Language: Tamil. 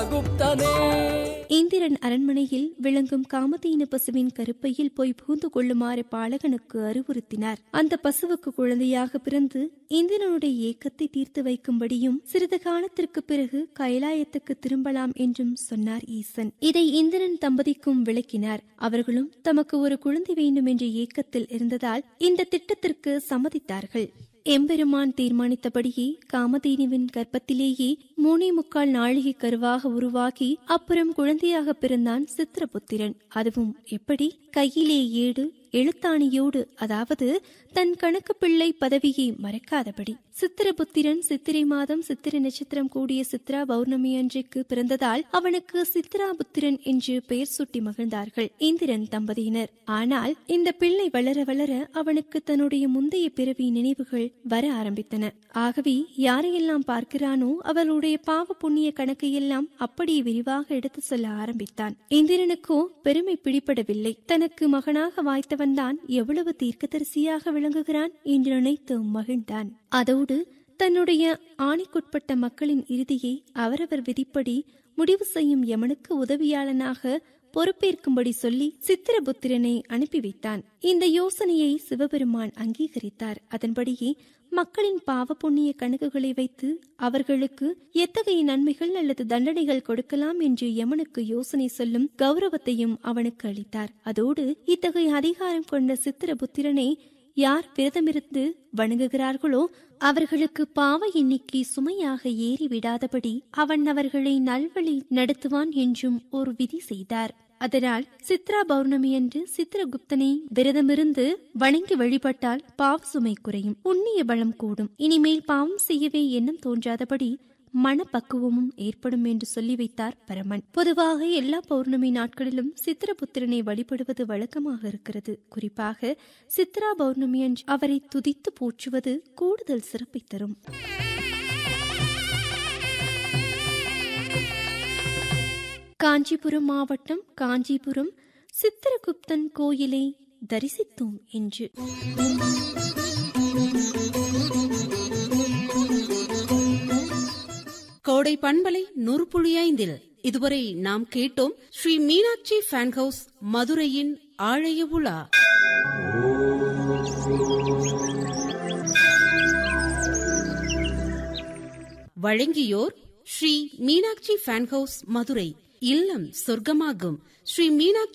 சித்திரகுப்தனே இந்திரன் அரண்மனையில் விளங்கும் காமதேனு பசுவின் கருப்பையில் போய் புகுந்து கொள்ளுமாறு பாலகனுக்கு அறிவுறுத்தினார் அந்த பசுவுக்கு குழந்தையாக பிறந்து இந்திரனுடைய ஏக்கத்தை தீர்த்து வைக்கும்படியும் சிறிது காலத்திற்கு பிறகு கைலாயத்துக்கு திரும்பலாம் என்றும் சொன்னார் ஈசன் இதை இந்திரன் தம்பதிக்கும் விளக்கினார் அவர்களும் தமக்கு ஒரு குழந்தை வேண்டும் என்ற ஏக்கத்தில் இருந்ததால் இந்த திட்டத்திற்கு சம்மதித்தார்கள் எம்பெருமான் தீர்மானித்தபடியே காமதேனுவின் கர்ப்பத்திலேயே மூணே முக்கால் நாழிகை கருவாக உருவாகி அப்புறம் குழந்தையாக பிறந்தான் சித்திரபுத்திரன் அதுவும் எப்படி கையிலே ஏடு எழுத்தாணியோடு அதாவது தன் கணக்கு பிள்ளை பதவியை மறக்காதபடி சித்திரபுத்திரன் சித்திரை மாதம் சித்திரை நட்சத்திரம் கூடிய சித்ரா பௌர்ணமி அன்றைக்கு பிறந்ததால் அவனுக்கு சித்ராபுத்திரன் என்று பெயர் சூட்டி மகிழ்ந்தார்கள் இந்திரன் தம்பதியினர் ஆனால் இந்த பிள்ளை வளர வளர அவனுக்கு தன்னுடைய முந்தைய பிறவி நினைவுகள் வர ஆரம்பித்தன ஆகவே யாரையெல்லாம் பார்க்கிறானோ அவர்களுடைய பாவ புண்ணிய கணக்கையெல்லாம் அப்படியே விரிவாக எடுத்து சொல்ல ஆரம்பித்தான் இந்திரனுக்கோ பெருமை பிடிபடவில்லை தனக்கு மகனாக வாய்த்தவன்தான் எவ்வளவு தீர்க்கதரிசியாக விளங்குகிறான் என்று நினைத்து மகிழ்ந்தான் அதோடு தன்னுடைய ஆணைக்குட்பட்ட மக்களின் இறுதியை அவரவர் விதிப்படி முடிவு செய்யும் யமனுக்கு உதவியாளனாக பொறுப்பேற்கும்படி சொல்லி சித்திரபுத்திரனை அனுப்பி வைத்தான் இந்த யோசனையை சிவபெருமான் அங்கீகரித்தார் அதன்படியே மக்களின் பாவ புண்ணிய கணக்குகளை வைத்து அவர்களுக்கு எத்தகைய நன்மைகள் அல்லது தண்டனைகள் கொடுக்கலாம் என்று யமனுக்கு யோசனை சொல்லும் கௌரவத்தையும் அவனுக்கு அளித்தார் அதோடு இத்தகைய அதிகாரம் கொண்ட சித்திரபுத்திரனை யார் விரதமிருந்து வணங்குகிறார்களோ அவர்களுக்கு பாவ எண்ணிக்கை சுமையாக ஏறி விடாதபடி அவன் அவர்களை நல்வழி நடத்துவான் என்றும் ஒரு விதி செய்தார் அதனால் சித்ரா பௌர்ணமி அன்று சித்திரகுப்தனை விரதமிருந்து வணங்கி வழிபட்டால் பாவ சுமை குறையும் புண்ணிய பலம் கூடும் இனிமேல் பாவம் செய்யவே எண்ணம் தோன்றாதபடி மனப்பக்குவமும் ஏற்படும் என்று சொல்லி வைத்தார் பரமன் பொதுவாக எல்லா பௌர்ணமி நாட்களிலும் சித்திரபுத்திரனை வழிபடுவது வழக்கமாக இருக்கிறது குறிப்பாக சித்ரா பௌர்ணமி அன்று அவரை துதித்து போற்றுவது கூடுதல் சிறப்பை தரும் காஞ்சிபுரம் மாவட்டம் காஞ்சிபுரம் சித்திரகுப்தன் கோயிலை தரிசித்தோம் என்று கோடை பண்பலை நூறு ஐந்தில் இதுவரை நாம் கேட்டோம் ஸ்ரீ மீனாட்சி ஃபேன் ஹவுஸ் மதுரையின் ஆழைய உலா வழங்கியோர் ஸ்ரீ மீனாட்சி ஃபேன் ஹவுஸ் மதுரை இல்லம் சொர்க்கமாகும் ஸ்ரீ மீனாட்சி